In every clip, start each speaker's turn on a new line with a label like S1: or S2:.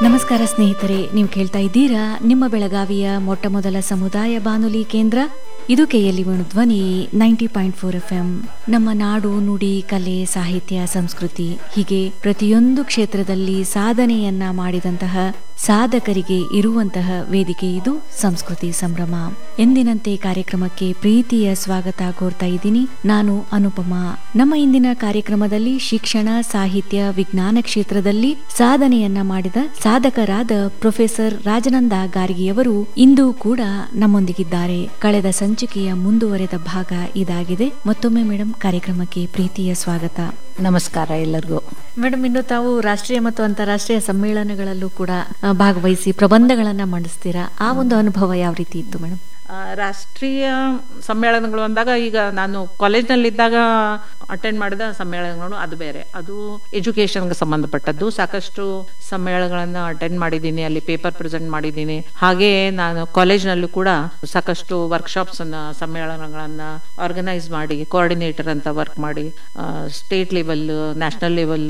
S1: ನಮಸ್ಕಾರ ಸ್ನೇಹಿತರೆ ನೀವು ಕೇಳ್ತಾ ಇದ್ದೀರಾ ನಿಮ್ಮ ಬೆಳಗಾವಿಯ ಮೊಟ್ಟ ಮೊದಲ ಸಮುದಾಯ ಬಾನುಲಿ ಕೇಂದ್ರ ಇದು KLE Dhwani ninety point four F M ನಮ್ಮ ನಾಡು ನುಡಿ ಕಲೆ ಸಾಹಿತ್ಯ ಸಂಸ್ಕೃತಿ ಹೀಗೆ ಪ್ರತಿಯೊಂದು ಕ್ಷೇತ್ರದಲ್ಲಿ ಸಾಧನೆಯನ್ನ ಮಾಡಿದಂತಹ ಸಾಧಕರಿಗೆ ಇರುವಂತಹ ವೇದಿಕೆ ಇದು ಸಂಸ್ಕೃತಿ ಸಂಭ್ರಮ ಎಂದಿನಂತೆ ಕಾರ್ಯಕ್ರಮಕ್ಕೆ ಪ್ರೀತಿಯ ಸ್ವಾಗತ ಕೋರ್ತಾ ಇದ್ದೀನಿ ನಾನು ಅನುಪಮ ನಮ್ಮ ಇಂದಿನ ಕಾರ್ಯಕ್ರಮದಲ್ಲಿ ಶಿಕ್ಷಣ ಸಾಹಿತ್ಯ ವಿಜ್ಞಾನ ಕ್ಷೇತ್ರದಲ್ಲಿ ಸಾಧನೆಯನ್ನ ಮಾಡಿದ ಸಾಧಕರಾದ ಪ್ರೊಫೆಸರ್ ರಾಜನಂದ ಗಾರ್ಗಿಯವರು ಇಂದು ಕೂಡ ನಮ್ಮೊಂದಿಗಿದ್ದಾರೆ ಕಳೆದ ಸಂಚಿಕೆಯ ಮುಂದುವರೆದ ಭಾಗ ಇದಾಗಿದೆ ಮತ್ತೊಮ್ಮೆ ಮೇಡಮ್ ಕಾರ್ಯಕ್ರಮಕ್ಕೆ ಪ್ರೀತಿಯ ಸ್ವಾಗತ
S2: ನಮಸ್ಕಾರ ಎಲ್ಲರಿಗೂ
S1: ಮೇಡಮ್ ಇನ್ನು ತಾವು ರಾಷ್ಟ್ರೀಯ ಮತ್ತು ಅಂತಾರಾಷ್ಟ್ರೀಯ ಸಮ್ಮೇಳನಗಳಲ್ಲೂ ಕೂಡ ಆ, ಭಾಗವಹಿಸಿ ಪ್ರಬಂಧಗಳನ್ನ ಮಂಡಿಸ್ತೀರಾ ಆ ಒಂದು ಅನುಭವ ಯಾವ ರೀತಿ ಇತ್ತು ಮೇಡಮ್
S2: ಆ, ರಾಷ್ಟ್ರೀಯ ಸಮ್ಮೇಳನಗಳು ಅಂದಾಗ ಈಗ ನಾನು ಕಾಲೇಜ್ನಲ್ಲಿದ್ದಾಗ ಅಟೆಂಡ್ ಮಾಡಿದ ಸಮ್ಮೇಳನಗಳು ಅದು ಬೇರೆ ಅದು ಎಜುಕೇಷನ್ಗೆ ಸಂಬಂಧಪಟ್ಟದ್ದು ಸಾಕಷ್ಟು ಸಮ್ಮೇಳನಗಳನ್ನು ಅಟೆಂಡ್ ಮಾಡಿದ್ದೀನಿ ಅಲ್ಲಿ ಪೇಪರ್ ಪ್ರೆಸೆಂಟ್ ಮಾಡಿದ್ದೀನಿ ಹಾಗೆ ನಾನು ಕಾಲೇಜ್ನಲ್ಲೂ ಕೂಡ ಸಾಕಷ್ಟು ವರ್ಕ್ಶಾಪ್ಸ್ ಅನ್ನ ಸಮ್ಮೇಳನಗಳನ್ನ ಆರ್ಗನೈಸ್ ಮಾಡಿ ಕೋಆರ್ಡಿನೇಟರ್ ಅಂತ ವರ್ಕ್ ಮಾಡಿ ಸ್ಟೇಟ್ ಲೆವೆಲ್ ನ್ಯಾಷನಲ್ ಲೆವೆಲ್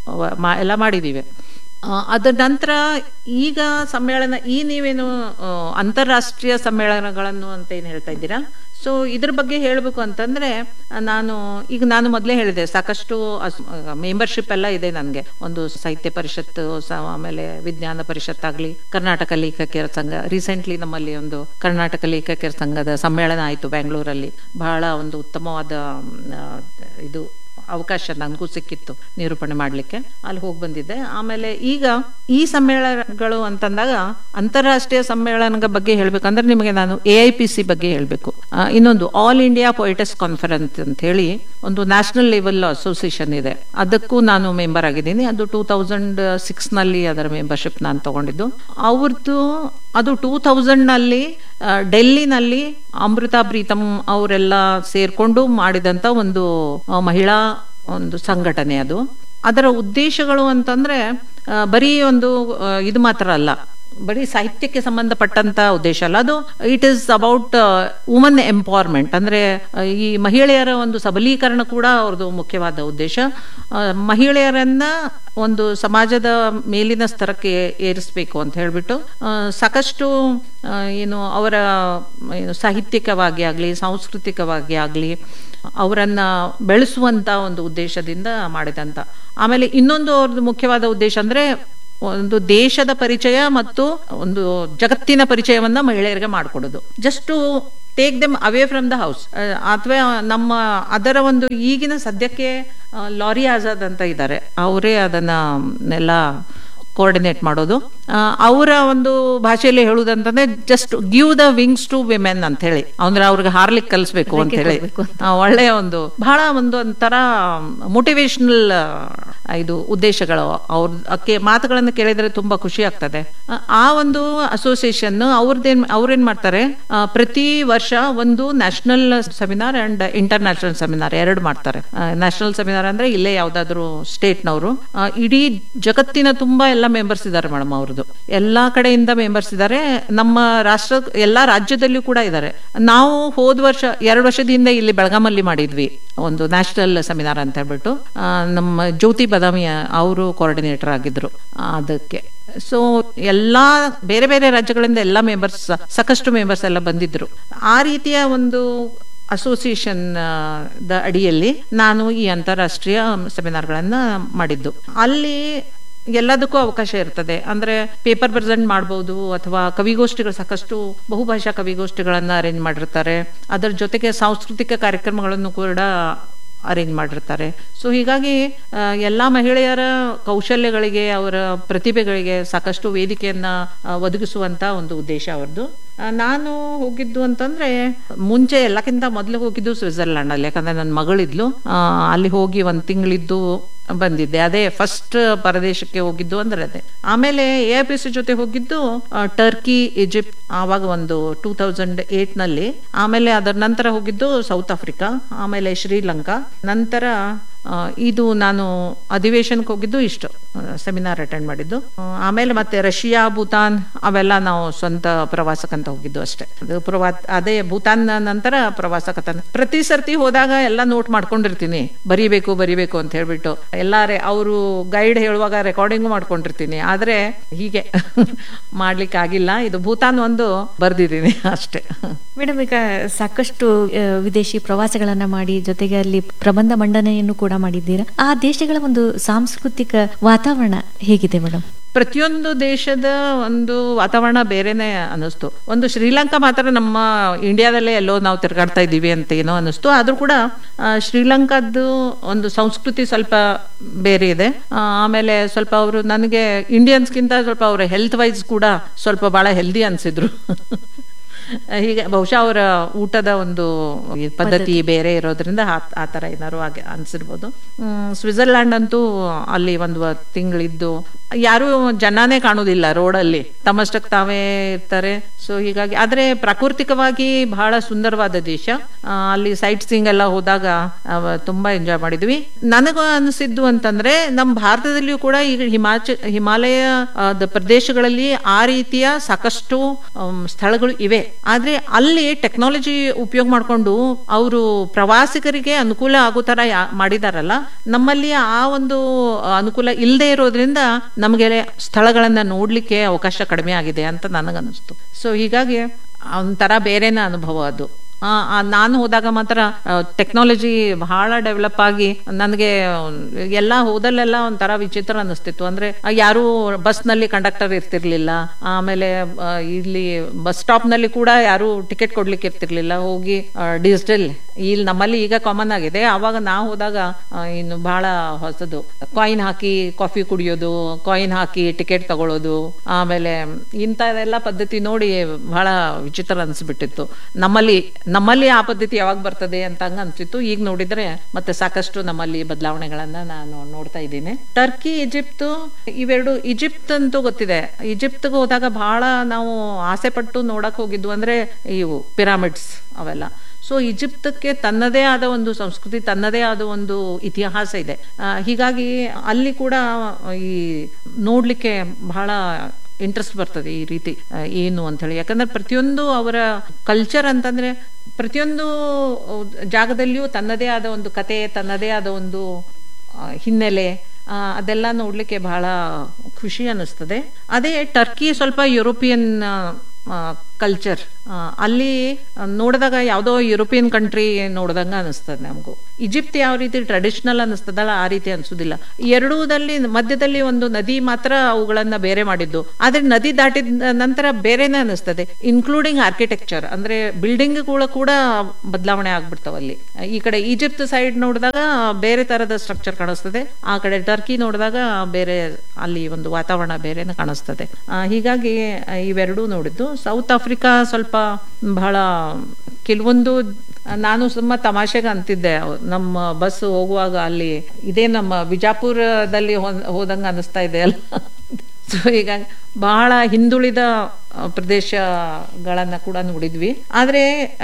S2: ಎಲ್ಲ ಮಾಡಿದ್ದೀವಿ ಆ, ಅದರ ನಂತರ ಈಗ ಸಮ್ಮೇಳನ ಈ ನೀವೇನು ಆ, ಅಂತಾರಾಷ್ಟ್ರೀಯ ಸಮ್ಮೇಳನಗಳನ್ನು ಅಂತ ಏನು ಹೇಳ್ತಾ ಇದ್ದೀರಾ ಸೊ ಇದ್ರ ಬಗ್ಗೆ ಹೇಳಬೇಕು ಅಂತಂದ್ರೆ ಆ, ನಾನು ಈಗ ನಾನು ಮೊದಲೇ ಹೇಳಿದೆ ಸಾಕಷ್ಟು ಮೆಂಬರ್ಶಿಪ್ ಎಲ್ಲ ಇದೆ ನನಗೆ ಒಂದು ಸಾಹಿತ್ಯ ಪರಿಷತ್ತು ಸ- ಆಮೇಲೆ ವಿಜ್ಞಾನ ಪರಿಷತ್ ಆಗಲಿ ಕರ್ನಾಟಕ ಲೇಖಕಿಯರ ಸಂಘ ರೀಸೆಂಟ್ಲಿ ನಮ್ಮಲ್ಲಿ ಒಂದು ಕರ್ನಾಟಕ ಲೇಖಕಿಯರ ಸಂಘದ ಸಮ್ಮೇಳನ ಆಯಿತು ಬೆಂಗಳೂರಲ್ಲಿ ಬಹಳ ಒಂದು ಉತ್ತಮವಾದ ಮ್, ಆ, ಇದು ಅವಕಾಶ ನನಗೂ ಸಿಕ್ಕಿತ್ತು ನಿರೂಪಣೆ ಮಾಡಲಿಕ್ಕೆ ಅಲ್ಲಿ ಹೋಗಿ ಬಂದಿದ್ದೆ ಆಮೇಲೆ ಈಗ ಈ ಸಮ್ಮೇಳನಗಳು ಅಂತಂದಾಗ ಅಂತಾರಾಷ್ಟ್ರೀಯ ಸಮ್ಮೇಳನದ ಬಗ್ಗೆ ಹೇಳ್ಬೇಕಂದ್ರೆ ನಿಮಗೆ ನಾನು ಎ ಐ ಪಿ ಸಿ ಬಗ್ಗೆ ಹೇಳಬೇಕು ಇನ್ನೊಂದು ಆಲ್ ಇಂಡಿಯಾ ಪೊಯಿಟಸ್ ಕಾನ್ಫರೆನ್ಸ್ ಅಂತ ಹೇಳಿ ಒಂದು ನ್ಯಾಷನಲ್ ಲೆವೆಲ್ ಅಸೋಸಿಯೇಷನ್ ಇದೆ ಅದಕ್ಕೂ ನಾನು ಮೆಂಬರ್ ಆಗಿದ್ದೀನಿ ಅದು ಟೂ ತೌಸಂಡ್ ಸಿಕ್ಸ್ ನಲ್ಲಿ ಅದರ ಮೆಂಬರ್ಶಿಪ್ ನಾನು ತಗೊಂಡಿದ್ದು ಅವ್ರದ್ದು ಅದು ಟೂ ತೌಸಂಡ್ ನಲ್ಲಿ ಆ, ಡೆಲ್ಲಿನಲ್ಲಿ ಅಮೃತಾ ಪ್ರೀತಮ್ ಅವರೆಲ್ಲ ಸೇರ್ಕೊಂಡು ಮಾಡಿದಂತ ಒಂದು ಆ, ಮಹಿಳಾ ಒಂದು ಸಂಘಟನೆ ಅದು ಅದರ ಉದ್ದೇಶಗಳು ಅಂತಂದ್ರೆ ಆ, ಬರೀ ಒಂದು ಆ, ಇದು ಮಾತ್ರ ಅಲ್ಲ ಬರೀ ಸಾಹಿತ್ಯಕ್ಕೆ ಸಂಬಂಧಪಟ್ಟಂತ ಉದ್ದೇಶ ಅಲ್ಲ ಅದು it is about woman empowerment ಅಂದ್ರೆ ಆ, ಈ ಮಹಿಳೆಯರ ಒಂದು ಸಬಲೀಕರಣ ಕೂಡ ಅವ್ರದ್ದು ಮುಖ್ಯವಾದ ಉದ್ದೇಶ ಆ, ಮಹಿಳೆಯರನ್ನ ಒಂದು ಸಮಾಜದ ಮೇಲಿನ ಸ್ತರಕ್ಕೆ ಏರಿಸಬೇಕು ಅಂತ ಹೇಳ್ಬಿಟ್ಟು ಆ, ಸಾಕಷ್ಟು ಆ, ಏನು ಅವರ ಏನು ಸಾಹಿತ್ಯಿಕವಾಗಿ ಆಗಲಿ ಸಾಂಸ್ಕೃತಿಕವಾಗಿ ಆಗಲಿ ಅವರನ್ನ ಬೆಳೆಸುವಂತ ಒಂದು ಉದ್ದೇಶದಿಂದ ಮಾಡಿದಂತ ಆಮೇಲೆ ಇನ್ನೊಂದು ಅವ್ರದ್ದು ಮುಖ್ಯವಾದ ಉದ್ದೇಶ ಅಂದ್ರೆ ಒಂದು ದೇಶದ ಪರಿಚಯ ಮತ್ತು ಒಂದು ಜಗತ್ತಿನ ಪರಿಚಯವನ್ನ ಮಹಿಳೆಯರಿಗೆ ಮಾಡಿಕೊಡೋದು just take them away from the house ಅಥವಾ ನಮ್ಮ ಅದರ ಒಂದು ಈಗಿನ ಸದ್ಯಕ್ಕೆ ಆ, ಲಾರಿ ಆಜಾದ್ ಅಂತ ಇದ್ದಾರೆ ಅವರೇ ಅದನ್ನ ಎಲ್ಲ ಕೋಆರ್ಡಿನೇಟ್ ಮಾಡೋದು ಆ, ಅವರ ಒಂದು ಭಾಷೆಯಲ್ಲಿ ಹೇಳುವುದಂತಂದ್ರೆ just give the wings to women ಅಂತ ಹೇಳಿ ಅಂದ್ರೆ ಅವ್ರಿಗೆ ಹಾರ್ಲಿಕ್ಕೆ ಕಲಿಸ್ಬೇಕು ಅಂತ ಹೇಳಿ ಆ, ಒಳ್ಳೆಯ ಒಂದು ಬಹಳ ಒಂದು ಒಂಥರ ಮೋಟಿವೇಶನಲ್ ಇದು ಉದ್ದೇಶಗಳು ಅವ್ರ ಅಕ್ಕೆ ಮಾತುಗಳನ್ನು ಕೇಳಿದ್ರೆ ತುಂಬಾ ಖುಷಿ ಆಗ್ತದೆ ಆ- ಆ ಒಂದು ಅಸೋಸಿಯೇಷನ್ ಅವ್ರದ್ದೇನ್ ಅವ್ರೇನ್ ಮಾಡ್ತಾರೆ ಆ, ಪ್ರತಿ ವರ್ಷ ಒಂದು national seminar and international seminar ಎರಡು ಮಾಡ್ತಾರೆ ನ್ಯಾಷನಲ್ ಸೆಮಿನಾರ್ ಅಂದ್ರೆ ಇಲ್ಲೇ ಯಾವ್ದಾದ್ರು ಸ್ಟೇಟ್ನವರು ಇಡೀ ಜಗತ್ತಿನ ತುಂಬಾ ಎಲ್ಲ ಮೆಂಬರ್ಸ್ ಇದ್ದಾರೆ ಮೇಡಮ್ ಅವ್ರದ್ದು ಎಲ್ಲಾ ಕಡೆಯಿಂದ ಮೆಂಬರ್ಸ್ ಇದ್ದಾರೆ ನಮ್ಮ ರಾಷ್ಟ್ರ ಎಲ್ಲಾ ರಾಜ್ಯದಲ್ಲೂ ಕೂಡ ಇದ್ದಾರೆ ನಾವು ಹೋದ ವರ್ಷ ಎರಡು ವರ್ಷದ ಹಿಂದೆ ಇಲ್ಲಿ ಬೆಳಗಾಮಲ್ಲಿ ಮಾಡಿದ್ವಿ ಒಂದು ನ್ಯಾಷನಲ್ ಸೆಮಿನಾರ್ ಅಂತ ಹೇಳ್ಬಿಟ್ಟು ಆ, ನಮ್ಮ ಜ್ಯೋತಿ ಬದಾಮಿ ಅವರು ಕೋಆರ್ಡಿನೇಟರ್ ಆಗಿದ್ರು ಅದಕ್ಕೆ ಸೊ ಎಲ್ಲಾ ಬೇರೆ ಬೇರೆ ರಾಜ್ಯಗಳಿಂದ ಎಲ್ಲ ಮೆಂಬರ್ಸ್ ಸಾಕಷ್ಟು ಮೆಂಬರ್ಸ್ ಎಲ್ಲ ಬಂದಿದ್ರು ಆ ರೀತಿಯ ಒಂದು ಅಸೋಸಿಯೇಷನ್ ದ ಅಡಿಯಲ್ಲಿ ನಾನು ಈ ಅಂತಾರಾಷ್ಟ್ರೀಯ ಸೆಮಿನಾರ್ಗಳನ್ನ ಮಾಡಿದ್ದು ಅಲ್ಲಿ ಎಲ್ಲದಕ್ಕೂ ಅವಕಾಶ ಇರ್ತದೆ ಅಂದ್ರೆ ಪೇಪರ್ ಪ್ರೆಸೆಂಟ್ ಮಾಡಬಹುದು ಅಥವಾ ಕವಿಗೋಷ್ಠಿಗಳು ಸಾಕಷ್ಟು ಬಹುಭಾಷಾ ಕವಿಗೋಷ್ಠಿಗಳನ್ನ ಅರೇಂಜ್ ಮಾಡಿರ್ತಾರೆ ಅದರ ಜೊತೆಗೆ ಸಾಂಸ್ಕೃತಿಕ ಕಾರ್ಯಕ್ರಮಗಳನ್ನು ಕೂಡ ಅರೇಂಜ್ ಮಾಡಿರ್ತಾರೆ ಸೊ ಹೀಗಾಗಿ ಆ, ಎಲ್ಲಾ ಮಹಿಳೆಯರ ಕೌಶಲ್ಯಗಳಿಗೆ ಅವರ ಪ್ರತಿಭೆಗಳಿಗೆ ಸಾಕಷ್ಟು ವೇದಿಕೆಯನ್ನ ಆ, ಒದಗಿಸುವಂತ ಒಂದು ಉದ್ದೇಶ ಅವ್ರದ್ದು ಆ, ನಾನು ಹೋಗಿದ್ದು ಅಂತಂದ್ರೆ ಮುಂಚೆ ಎಲ್ಲಕ್ಕಿಂತ ಮೊದಲು ಹೋಗಿದ್ದು ಸ್ವಿಟ್ಜರ್ಲ್ಯಾಂಡ್ ಅಲ್ಲಿ ಯಾಕಂದ್ರೆ ನನ್ನ ಮಗಳಿದ್ಲು ಆ, ಅಲ್ಲಿ ಹೋಗಿ ಒಂದ್ ತಿಂಗಳಿದ್ದು ಬಂದಿದ್ದೆ ಅದೇ ಫಸ್ಟ್ ಪರದೇಶಕ್ಕೆ ಹೋಗಿದ್ದು ಅಂದ್ರೆ ಅದೇ ಆಮೇಲೆ ಎ ಐ ಪಿ ಸಿ ಜೊತೆ ಹೋಗಿದ್ದು ಆ, ಟರ್ಕಿ ಈಜಿಪ್ಟ್ ಆವಾಗ ಒಂದು ಟೂ ತೌಸಂಡ್ ಏಟ್ ನಲ್ಲಿ ಆಮೇಲೆ ಅದರ ನಂತರ ಹೋಗಿದ್ದು ಸೌತ್ ಆಫ್ರಿಕಾ ಆಮೇಲೆ ಶ್ರೀಲಂಕಾ ನಂತರ ಆ, ಇದು ನಾನು ಅಧಿವೇಶನಕ್ಕೆ ಹೋಗಿದ್ದು ಇಷ್ಟು ಸೆಮಿನಾರ್ ಅಟೆಂಡ್ ಮಾಡಿದ್ದು ಆ, ಆಮೇಲೆ ಮತ್ತೆ ರಷ್ಯಾ ಭೂತಾನ್ ಅವೆಲ್ಲ ನಾವು ಸ್ವಂತ ಪ್ರವಾಸಕ್ಕಂತ ಹೋಗಿದ್ದು ಅಷ್ಟೇ ಅದು ಪ್ರವಾ ಅದೇ ಭೂತಾನ್ ನಂತರ ಪ್ರವಾಸಕ್ಕಂತ ಪ್ರತಿ ಸರ್ತಿ ಹೋದಾಗ ಎಲ್ಲ ನೋಟ್ ಮಾಡ್ಕೊಂಡಿರ್ತೀನಿ ಬರಿಬೇಕು ಬರಿಬೇಕು ಅಂತ ಹೇಳ್ಬಿಟ್ಟು ಎಲ್ಲಾರೆ ಅವರು ಗೈಡ್ ಹೇಳುವಾಗ ರೆಕಾರ್ಡಿಂಗ್ ಮಾಡ್ಕೊಂಡಿರ್ತೀನಿ ಆದ್ರೆ ಹೀಗೆ ಮಾಡ್ಲಿಕ್ಕೆ ಆಗಿಲ್ಲ ಇದು ಭೂತಾನ್ ಒಂದು ಬರ್ದಿದ್ದೀನಿ ಅಷ್ಟೇ
S1: ಮೇಡಮ್ ಈಗ ಸಾಕಷ್ಟು ಆ, ವಿದೇಶಿ ಪ್ರವಾಸಗಳನ್ನ ಮಾಡಿ ಜೊತೆಗೆ ಅಲ್ಲಿ ಪ್ರಬಂಧ ಮಂಡನೆಯನ್ನು ಕೂಡ ಮಾಡಿದ್ದೀರಾ ಆ ದೇಶಗಳ ಒಂದು ಸಾಂಸ್ಕೃತಿಕ ವಾತಾವರಣ ಹೇಗಿದೆ ಮೇಡಮ್
S2: ಪ್ರತಿಯೊಂದು ದೇಶದ ಒಂದು ವಾತಾವರಣ ಬೇರೆನೆ ಅನ್ನಿಸ್ತು ಒಂದು ಶ್ರೀಲಂಕಾ ಮಾತ್ರ ನಮ್ಮ ಇಂಡಿಯಾದಲ್ಲೇ ಎಲ್ಲೋ ನಾವು ತಿರುಗಾಡ್ತಾ ಇದ್ದೀವಿ ಅಂತ ಏನೋ ಅನ್ನಿಸ್ತು ಆದ್ರೂ ಕೂಡ ಆ, ಶ್ರೀಲಂಕಾದ್ದು ಒಂದು ಸಂಸ್ಕೃತಿ ಸ್ವಲ್ಪ ಬೇರೆ ಇದೆ ಆ, ಆಮೇಲೆ ಸ್ವಲ್ಪ ಅವರು ನನಗೆ ಇಂಡಿಯನ್ಸ್ಗಿಂತ ಸ್ವಲ್ಪ ಅವರ ಹೆಲ್ತ್ ವೈಸ್ ಕೂಡ ಸ್ವಲ್ಪ ಬಹಳ ಹೆಲ್ದಿ ಅನ್ಸಿದ್ರು ಹೀಗೆ ಬಹುಶಃ ಅವರ ಊಟದ ಒಂದು ಈ ಪದ್ಧತಿ ಬೇರೆ ಇರೋದ್ರಿಂದ ಆ- ಆ ಥರ ಏನಾದ್ರು ಹಾಗೆ ಅನ್ಸಿರ್ಬೋದು ಹ್ಮ್, ಸ್ವಿಟ್ಜರ್ಲ್ಯಾಂಡ್ ಅಂತೂ ಅಲ್ಲಿ ಒಂದು ತಿಂಗಳಿದ್ದು ಯಾರು ಜನನೇ ಕಾಣುವುದಿಲ್ಲ ರೋಡಲ್ಲಿ ತಮ್ಮಷ್ಟಕ್ಕೆ ತಾವೇ ಇರ್ತಾರೆ ಸೊ ಹೀಗಾಗಿ ಆದ್ರೆ ಪ್ರಾಕೃತಿಕವಾಗಿ ಬಹಳ ಸುಂದರವಾದ ದೇಶ ಆ, ಅಲ್ಲಿ ಸೈಟ್ ಸೀಯಿಂಗ್ ಎಲ್ಲ ಹೋದಾಗ ಅವ ತುಂಬಾ ಎಂಜಾಯ್ ಮಾಡಿದ್ವಿ ನನಗೂ ಅನಿಸಿದ್ದು ಅಂತಂದ್ರೆ ನಮ್ಮ ಭಾರತದಲ್ಲಿಯೂ ಕೂಡ ಈಗ ಹಿಮಾಚ ಹಿಮಾಲಯ ಆ, ದ ಪ್ರದೇಶಗಳಲ್ಲಿ ಆ ರೀತಿಯ ಸಾಕಷ್ಟು ಆಮ್, ಸ್ಥಳಗಳು ಇವೆ ಆದ್ರೆ ಅಲ್ಲಿ ಟೆಕ್ನಾಲಜಿ ಉಪಯೋಗ ಮಾಡಿಕೊಂಡು ಅವರು ಪ್ರವಾಸಿಗರಿಗೆ ಅನುಕೂಲ ಆಗೋ ತರ ಯಾ- ಮಾಡಿದಾರಲ್ಲ ನಮ್ಮಲ್ಲಿ ಆ ಒಂದು ಅನುಕೂಲ ಇಲ್ಲದೆ ಇರೋದ್ರಿಂದ ನಮಗೆ ಸ್ಥಳಗಳನ್ನ ನೋಡ್ಲಿಕ್ಕೆ ಅವಕಾಶ ಕಡಿಮೆ ಆಗಿದೆ ಅಂತ ನನಗನ್ನಿಸ್ತು ಸೊ ಹೀಗಾಗಿ ಒಂಥರ ಬೇರೆನೇ ಅನುಭವ ಅದು ಆ, ಆ, ನಾನು ಹೋದಾಗ ಮಾತ್ರ ಟೆಕ್ನಾಲಜಿ ಬಹಳ ಡೆವಲಪ್ ಆಗಿ ನನಗೆ ಎಲ್ಲ ಹೋದಲ್ಲೆಲ್ಲ ಒಂಥರ ವಿಚಿತ್ರ ಅನ್ನಿಸ್ತಿತ್ತು ಅಂದ್ರೆ ಆ, ಯಾರು ಬಸ್ನಲ್ಲಿ ಕಂಡಕ್ಟರ್ ಇರ್ತಿರ್ಲಿಲ್ಲ ಆಮೇಲೆ ಆ, ಇಲ್ಲಿ ಬಸ್ ಸ್ಟಾಪ್ ನಲ್ಲಿ ಕೂಡ ಯಾರು ಟಿಕೆಟ್ ಕೊಡ್ಲಿಕ್ಕೆ ಇರ್ತಿರ್ಲಿಲ್ಲ ಹೋಗಿ ಡಿಜಿಟಲ್ ಇಲ್ಲಿ ನಮ್ಮಲ್ಲಿ ಈಗ ಕಾಮನ್ ಆಗಿದೆ ಆವಾಗ ನಾವು ಹೋದಾಗ ಆ, ಇನ್ನು ಬಹಳ ಹೊಸದು ಕಾಯಿನ್ ಹಾಕಿ ಕಾಫಿ ಕುಡಿಯೋದು ಕಾಯಿನ್ ಹಾಕಿ ಟಿಕೆಟ್ ತಗೊಳ್ಳೋದು ಆಮೇಲೆ ಇಂಥದೆಲ್ಲ ಪದ್ಧತಿ ನೋಡಿ ಬಹಳ ವಿಚಿತ್ರ ಅನ್ಸ್ಬಿಟ್ಟಿತ್ತು ನಮ್ಮಲ್ಲಿ ನಮ್ಮಲ್ಲಿ ಆ ಪದ್ಧತಿ ಯಾವಾಗ ಬರ್ತದೆ ಅಂತ ಹಂಗ ಅನ್ಸಿತ್ತು ಈಗ ನೋಡಿದ್ರೆ ಮತ್ತೆ ಸಾಕಷ್ಟು ನಮ್ಮಲ್ಲಿ ಬದಲಾವಣೆಗಳನ್ನ ನಾನು ನೋಡ್ತಾ ಇದ್ದೀನಿ ಟರ್ಕಿ ಈಜಿಪ್ಟ್ ಇವೆರಡು ಈಜಿಪ್ಟ್ ಅಂತೂ ಗೊತ್ತಿದೆ ಈಜಿಪ್ಟ್ಗೆ ಹೋದಾಗ ಬಹಳ ನಾವು ಆಸೆ ಪಟ್ಟು ನೋಡಕ್ ಹೋಗಿದ್ವು ಅಂದ್ರೆ ಇವು ಪಿರಾಮಿಡ್ಸ್ ಅವೆಲ್ಲ ಸೊ ಈಜಿಪ್ತಕ್ಕೆ ತನ್ನದೇ ಆದ ಒಂದು ಸಂಸ್ಕೃತಿ ತನ್ನದೇ ಆದ ಒಂದು ಇತಿಹಾಸ ಇದೆ ಆ, ಹೀಗಾಗಿ ಅಲ್ಲಿ ಕೂಡ ಈ ನೋಡ್ಲಿಕ್ಕೆ ಬಹಳ ಇಂಟ್ರೆಸ್ಟ್ ಬರ್ತದೆ ಈ ರೀತಿ ಆ, ಏನು ಅಂತ ಹೇಳಿ ಯಾಕಂದ್ರೆ ಪ್ರತಿಯೊಂದು ಅವರ ಕಲ್ಚರ್ ಅಂತಂದ್ರೆ ಪ್ರತಿಯೊಂದು ಜಾಗದಲ್ಲಿಯೂ ತನ್ನದೇ ಆದ ಒಂದು ಕತೆ ತನ್ನದೇ ಆದ ಒಂದು ಆ, ಹಿನ್ನೆಲೆ ಆ, ಅದೆಲ್ಲ ನೋಡ್ಲಿಕ್ಕೆ ಬಹಳ ಖುಷಿ ಅನ್ನಿಸ್ತದೆ ಅದೇ ಟರ್ಕಿ ಸ್ವಲ್ಪ ಯುರೋಪಿಯನ್ ಕಲ್ಚರ್ ಅಲ್ಲಿ ನೋಡಿದಾಗ ಯಾವುದೋ ಯುರೋಪಿಯನ್ ಕಂಟ್ರಿ ನೋಡ್ದಂಗ ಅನಿಸ್ತದೆ ನಮಗೂ ಈಜಿಪ್ಟ್ ಯಾವ ರೀತಿ ಟ್ರೆಡಿಷನಲ್ ಅನಿಸ್ತದಲ್ಲ ಆ ರೀತಿ ಅನ್ಸುದಿಲ್ಲ ಎರಡೂದಲ್ಲಿ ಮಧ್ಯದಲ್ಲಿ ಒಂದು ನದಿ ಮಾತ್ರ ಅವುಗಳನ್ನ ಬೇರೆ ಮಾಡಿದ್ದು ಆದ್ರೆ ನದಿ ದಾಟಿದ ನಂತರ ಬೇರೆನೇ ಅನಿಸ್ತದೆ ಇನ್ಕ್ಲೂಡಿಂಗ್ ಆರ್ಕಿಟೆಕ್ಚರ್ ಅಂದ್ರೆ ಬಿಲ್ಡಿಂಗ್ಗಳು ಕೂಡ ಬದಲಾವಣೆ ಆಗ್ಬಿಡ್ತಾವ ಅಲ್ಲಿ ಈ ಕಡೆ ಈಜಿಪ್ಟ್ ಸೈಡ್ ನೋಡಿದಾಗ ಬೇರೆ ತರದ ಸ್ಟ್ರಕ್ಚರ್ ಕಾಣಿಸ್ತದೆ ಆ ಕಡೆ ಟರ್ಕಿ ನೋಡಿದಾಗ ಬೇರೆ ಅಲ್ಲಿ ಒಂದು ವಾತಾವರಣ ಬೇರೆನೇ ಕಾಣಿಸ್ತದೆ ಆ, ಹೀಗಾಗಿ ಆ, ಇವೆರಡೂ ನೋಡಿದ್ದು ಸೌತ್ ಆಫ್ರಿಕಾ ಸ್ವಲ್ಪ ಬಹಳ ಕೆಲವೊಂದು ನಾನು ಸುಮ್ಮ ತಮಾಷೆಗೆ ಅಂತಿದ್ದೆ ನಮ್ಮ ಬಸ್ ಹೋಗುವಾಗ ಅಲ್ಲಿ ಇದೇ ನಮ್ಮ ಬಿಜಾಪುರದಲ್ಲಿ ಹೋ- ಹೋದಂಗ ಅನಿಸ್ತಾ ಇದೆ ಅಲ್ಲ ಸೊ ಈಗ ಬಹಳ ಹಿಂದುಳಿದ ಆ, ಪ್ರದೇಶಗಳನ್ನ ಕೂಡ ನೋಡಿದ್ವಿ ಆದ್ರೆ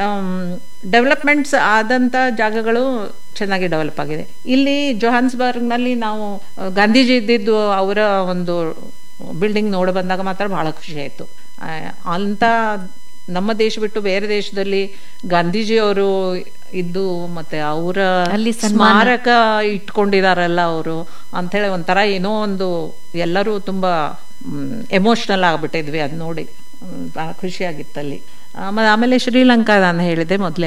S2: ಡೆವಲಪ್ಮೆಂಟ್ಸ್ ಆದಂತ ಜಾಗಗಳು ಚೆನ್ನಾಗಿ ಡೆವಲಪ್ ಆಗಿದೆ ಇಲ್ಲಿ ಜೊಹಾನ್ಸ್ಬರ್ಗ್ನಲ್ಲಿ ನಾವು ಆ, ಗಾಂಧೀಜಿ ಇದ್ದಿದ್ದು ಅವರ ಒಂದು ಬಿಲ್ಡಿಂಗ್ ನೋಡಿ ಬಂದಾಗ ಮಾತ್ರ ಬಹಳ ಖುಷಿ ಆಯ್ತು ಆ, ಅಂತ ನಮ್ಮ ದೇಶ ಬಿಟ್ಟು ಬೇರೆ ದೇಶದಲ್ಲಿ ಗಾಂಧೀಜಿಯವರು ಇದ್ದು ಮತ್ತೆ ಅವರ
S1: ಅಲ್ಲಿ ಸನ್ಮಾನ.
S2: ಸ್ಮಾರಕ ಇಟ್ಕೊಂಡಿದಾರಲ್ಲ ಅವರು ಅಂಥೇಳಿ ಒಂಥರ ಏನೋ ಒಂದು ಎಲ್ಲರೂ ತುಂಬಾ ಎಮೋಷ್ನಲ್ ಆಗ್ಬಿಟ್ಟಿದ್ವಿ ಅದು ನೋಡಿ ಹ್ಮ್, ಬಹಳ ಖುಷಿಯಾಗಿತ್ತಲ್ಲಿ ಆಮೇಲೆ ಆಮೇಲೆ ಶ್ರೀಲಂಕಾ ನಾನು ಹೇಳಿದೆ ಮೊದಲೇ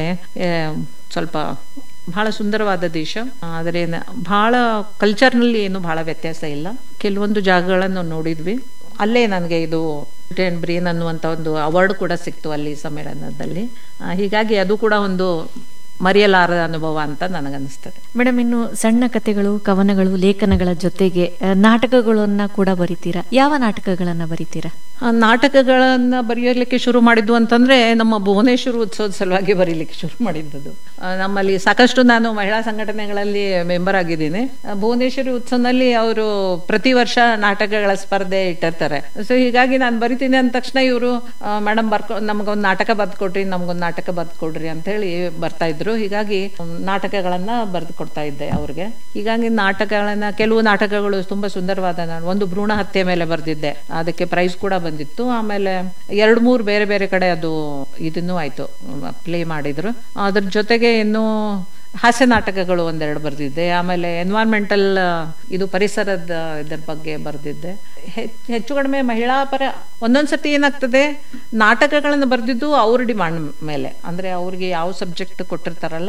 S2: ಸ್ವಲ್ಪ ಬಹಳ ಸುಂದರವಾದ ದೇಶ ಆದರೆ ನ- ಬಹಳ ಕಲ್ಚರ್ನಲ್ಲಿ ಏನು ಬಹಳ ವ್ಯತ್ಯಾಸ ಇಲ್ಲ ಕೆಲವೊಂದು ಜಾಗಗಳನ್ನು ನೋಡಿದ್ವಿ ಅಲ್ಲೇ ನನಗೆ ಇದು ಬ್ರಿಟನ್ ಬ್ರೇನ್ ಅನ್ನುವಂಥ ಒಂದು ಅವಾರ್ಡ್ ಕೂಡ ಸಿಕ್ತು ಅಲ್ಲಿ ಸಮ್ಮೇಳನದಲ್ಲಿ ಆ, ಹೀಗಾಗಿ ಅದು ಕೂಡ ಒಂದು ಮರೆಯಲಾರದ ಅನುಭವ ಅಂತ ನನಗನ್ನಿಸ್ತದೆ
S1: ಮೇಡಮ್ ಇನ್ನು ಸಣ್ಣ ಕಥೆಗಳು ಕವನಗಳು ಲೇಖನಗಳ ಜೊತೆಗೆ ಆ, ನಾಟಕಗಳನ್ನ ಕೂಡ ಬರಿತೀರಾ ಯಾವ ನಾಟಕಗಳನ್ನ ಬರಿತೀರಾ
S2: ಆ, ನಾಟಕಗಳನ್ನ ಬರೆಯಲಿಕ್ಕೆ ಶುರು ಮಾಡಿದ್ದು ಅಂತಂದ್ರೆ ನಮ್ಮ ಭುವನೇಶ್ವರ ಉತ್ಸವದ ಸಲುವಾಗಿ ಬರೀಲಿಕ್ಕೆ ಶುರು ಮಾಡಿದ್ದದು ಆ, ನಮ್ಮಲ್ಲಿ ಸಾಕಷ್ಟು ನಾನು ಮಹಿಳಾ ಸಂಘಟನೆಗಳಲ್ಲಿ ಮೆಂಬರ್ ಆಗಿದ್ದೀನಿ ಆ, ಭುವನೇಶ್ವರಿ ಉತ್ಸವದಲ್ಲಿ ಅವರು ಪ್ರತಿ ವರ್ಷ ನಾಟಕಗಳ ಸ್ಪರ್ಧೆ ಇಟ್ಟಿರ್ತಾರೆ ಸೊ ಹೀಗಾಗಿ ನಾನು ಬರಿತೀನಿ ಅಂದ ತಕ್ಷಣ ಇವರು ಮೇಡಮ್ ಬರ್ಕೊ ನಮಗೊಂದು ನಾಟಕ ಬರ್ದು ಕೊಡ್ರಿ ನಮಗೊಂದು ನಾಟಕ ಬರ್ದು ಕೊಡ್ರಿ ಅಂತ ಹೇಳಿ ಬರ್ತಾ ಇದ್ರು ಇದ್ರು ಹೀಗಾಗಿ ನಾಟಕಗಳನ್ನ ಬರೆದು ಕೊಡ್ತಾ ಇದ್ದೆ ಅವ್ರಿಗೆ ಹೀಗಾಗಿ ನಾಟಕಗಳನ್ನ ಕೆಲವು ನಾಟಕಗಳು ತುಂಬಾ ಸುಂದರವಾದ ನಾನು ಒಂದು ಭ್ರೂಣ ಹತ್ಯೆ ಮೇಲೆ ಬರೆದಿದ್ದೆ ಅದಕ್ಕೆ ಪ್ರೈಸ್ ಕೂಡ ಬಂದಿತ್ತು ಆಮೇಲೆ ಎರಡು ಮೂರು ಬೇರೆ ಬೇರೆ ಕಡೆ ಅದು ಇದನ್ನು ಆಯ್ತು ಪ್ಲೇ ಮಾಡಿದ್ರು ಅದ್ರ ಜೊತೆಗೆ ಇನ್ನು ಹಾಸ್ಯ ನಾಟಕಗಳು ಒಂದೆರಡು ಬರೆದಿದ್ದೆ ಆಮೇಲೆ ಎನ್ವೈರ್ಮೆಂಟಲ್ ಇದು ಪರಿಸರದ ಇದರ ಬಗ್ಗೆ ಬರೆದಿದ್ದೆ ಹೆಚ್ಚು ಕಡಿಮೆ ಮಹಿಳಾ ಪರ ಒಂದೊಂದ್ಸತಿ ಏನಾಗ್ತದೆ ನಾಟಕಗಳನ್ನು ಬರೆದಿದ್ದು ಅವ್ರ ಡಿಮಾಂಡ್ ಮೇಲೆ ಅಂದರೆ ಅವ್ರಿಗೆ ಯಾವ ಸಬ್ಜೆಕ್ಟ್ ಕೊಟ್ಟಿರ್ತಾರಲ್ಲ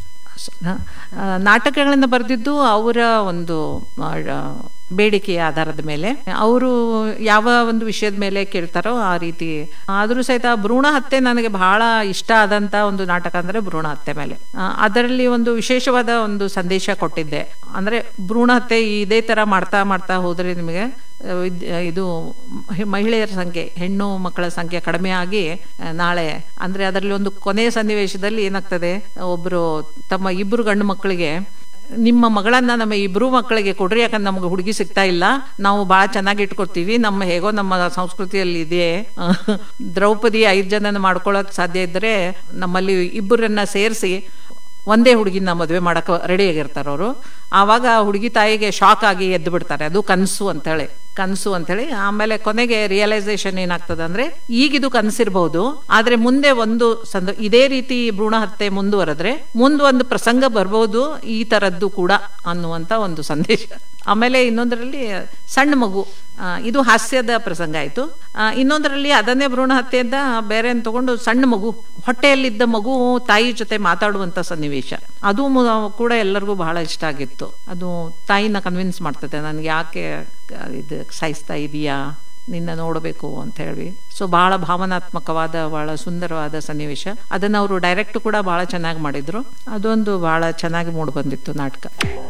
S2: ನಾಟಕಗಳನ್ನು ಬರೆದಿದ್ದು ಅವರ ಒಂದು ಬೇಡಿಕೆಯ ಆಧಾರದ ಮೇಲೆ ಅವರು ಯಾವ ಒಂದು ವಿಷಯದ ಮೇಲೆ ಕೇಳ್ತಾರೋ ಆ ರೀತಿ ಆದರೂ ಸಹಿತ ಭ್ರೂಣ ಹತ್ಯೆ ನನಗೆ ಬಹಳ ಇಷ್ಟ ಆದಂತ ಒಂದು ನಾಟಕ ಅಂದ್ರೆ ಭ್ರೂಣ ಹತ್ಯೆ ಮೇಲೆ ಅದರಲ್ಲಿ ಒಂದು ವಿಶೇಷವಾದ ಒಂದು ಸಂದೇಶ ಕೊಟ್ಟಿದ್ದೆ ಅಂದ್ರೆ ಭ್ರೂಣ ಹತ್ಯೆ ಇದೇ ತರ ಮಾಡ್ತಾ ಮಾಡ್ತಾ ಹೋದ್ರೆ ನಿಮಗೆ ಇದು ಮಹಿಳೆಯರ ಸಂಖ್ಯೆ ಹೆಣ್ಣು ಮಕ್ಕಳ ಸಂಖ್ಯೆ ಕಡಿಮೆ ಆಗಿ ನಾಳೆ ಅಂದ್ರೆ ಅದರಲ್ಲಿ ಒಂದು ಕೊನೆಯ ಸನ್ನಿವೇಶದಲ್ಲಿ ಏನಾಗ್ತದೆ ಒಬ್ರು ತಮ್ಮ ಇಬ್ಬರು ಗಂಡು ಮಕ್ಕಳಿಗೆ ನಿಮ್ಮ ಮಗಳನ್ನ ನಮ್ಮ ಇಬ್ರು ಮಕ್ಕಳಿಗೆ ಕೊಡ್ರಿ ಯಾಕಂದ್ರೆ ನಮ್ಗೆ ಹುಡುಗಿ ಸಿಗ್ತಾ ಇಲ್ಲ ನಾವು ಬಹಳ ಚೆನ್ನಾಗಿ ಇಟ್ಕೊಡ್ತೀವಿ ನಮ್ಮ ಹೇಗೋ ನಮ್ಮ ಸಂಸ್ಕೃತಿಯಲ್ಲಿ ಇದೆ ದ್ರೌಪದಿ ಐದು ಜನನ ಮಾಡ್ಕೊಳಕ್ ಸಾಧ್ಯ ಇದ್ರೆ ನಮ್ಮಲ್ಲಿ ಇಬ್ಬರನ್ನ ಸೇರಿಸಿ ಒಂದೇ ಹುಡುಗಿನ ಮದುವೆ ಮಾಡಕ್ ರೆಡಿ ಆಗಿರ್ತಾರೆ ಅವರು ಆವಾಗ ಹುಡುಗಿ ತಾಯಿಗೆ ಶಾಕ್ ಆಗಿ ಎದ್ದು ಬಿಡ್ತಾರೆ ಅದು ಕನಸು ಅಂತೇಳಿ ಕನಸು ಅಂತೇಳಿ ಆಮೇಲೆ ಕೊನೆಗೆ ರಿಯಲೈಸೇಷನ್ ಏನಾಗ್ತದೆ ಅಂದ್ರೆ ಈಗಿದು ಕನಸಿರ್ಬಹುದು ಆದ್ರೆ ಮುಂದೆ ಒಂದು ಸಂದ ಇದೇ ರೀತಿ ಭ್ರೂಣ ಹತ್ಯೆ ಮುಂದುವರೆದ್ರೆ ಮುಂದೆ ಒಂದು ಪ್ರಸಂಗ ಬರ್ಬೋದು ಈ ತರದ್ದು ಕೂಡ ಅನ್ನುವಂತ ಒಂದು ಸಂದೇಶ ಆಮೇಲೆ ಇನ್ನೊಂದರಲ್ಲಿ ಸಣ್ಣ ಮಗು ಇದು ಹಾಸ್ಯದ ಪ್ರಸಂಗ ಆಯ್ತು ಇನ್ನೊಂದರಲ್ಲಿ ಅದನ್ನೇ ಭ್ರೂಣ ಹತ್ಯೆಯಿಂದ ಬೇರೆ ತಗೊಂಡು ಸಣ್ಣ ಮಗು ಹೊಟ್ಟೆಯಲ್ಲಿದ್ದ ಮಗು ತಾಯಿ ಜೊತೆ ಮಾತಾಡುವಂತ ಸನ್ನಿವೇಶ ಅದು ಕೂಡ ಎಲ್ಲರಿಗೂ ಬಹಳ ಇಷ್ಟ ಆಗಿತ್ತು ಅದು ತಾಯಿನ ಕನ್ವಿನ್ಸ್ ಮಾಡ್ತದೆ ನನ್ಗೆ ಯಾಕೆ ಇದು ಸಾಯಿಸ್ತಾ ಇದೀಯಾ ನಿನ್ನ ನೋಡಬೇಕು ಅಂತ ಹೇಳಿ ಸೊ ಬಹಳ ಭಾವನಾತ್ಮಕವಾದ ಬಹಳ ಸುಂದರವಾದ ಸನ್ನಿವೇಶ ಅದನ್ನ ಅವರು ಡೈರೆಕ್ಟ್ ಕೂಡ ಬಹಳ ಚೆನ್ನಾಗಿ ಮಾಡಿದ್ರು ಅದೊಂದು ಬಹಳ ಚೆನ್ನಾಗಿ ಮೂಡ್ ಬಂದಿತ್ತು ನಾಟಕ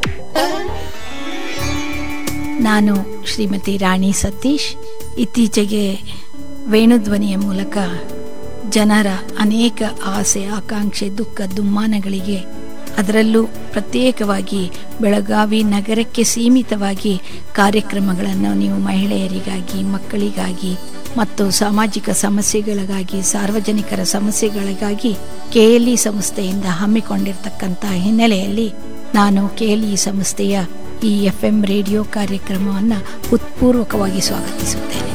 S3: ನಾನು ಶ್ರೀಮತಿ ರಾಣಿ ಸತೀಶ್ ಇತ್ತೀಚೆಗೆ ವೇಣುಧ್ವನಿಯ ಮೂಲಕ ಜನರ ಅನೇಕ ಆಸೆ ಆಕಾಂಕ್ಷೆ ದುಃಖ ದುಮ್ಮಾನಗಳಿಗೆ ಅದರಲ್ಲೂ ಪ್ರತ್ಯೇಕವಾಗಿ ಬೆಳಗಾವಿ ನಗರಕ್ಕೆ ಸೀಮಿತವಾಗಿ ಕಾರ್ಯಕ್ರಮಗಳನ್ನು ನೀವು ಮಹಿಳೆಯರಿಗಾಗಿ ಮಕ್ಕಳಿಗಾಗಿ ಮತ್ತು ಸಾಮಾಜಿಕ ಸಮಸ್ಯೆಗಳಿಗಾಗಿ ಸಾರ್ವಜನಿಕರ ಸಮಸ್ಯೆಗಳಿಗಾಗಿ ಕೆಎಲ್ಇ ಸಂಸ್ಥೆಯಿಂದ ಹಮ್ಮಿಕೊಂಡಿರ್ತಕ್ಕಂಥ ಹಿನ್ನೆಲೆಯಲ್ಲಿ ನಾನು ಕೆಎಲ್ಇ ಸಂಸ್ಥೆಯ ಈ ಎಫ್ ಎಂ ರೇಡಿಯೋ ಕಾರ್ಯಕ್ರಮವನ್ನು ಉತ್ಪೂರ್ವಕವಾಗಿ ಸ್ವಾಗತಿಸುತ್ತೇನೆ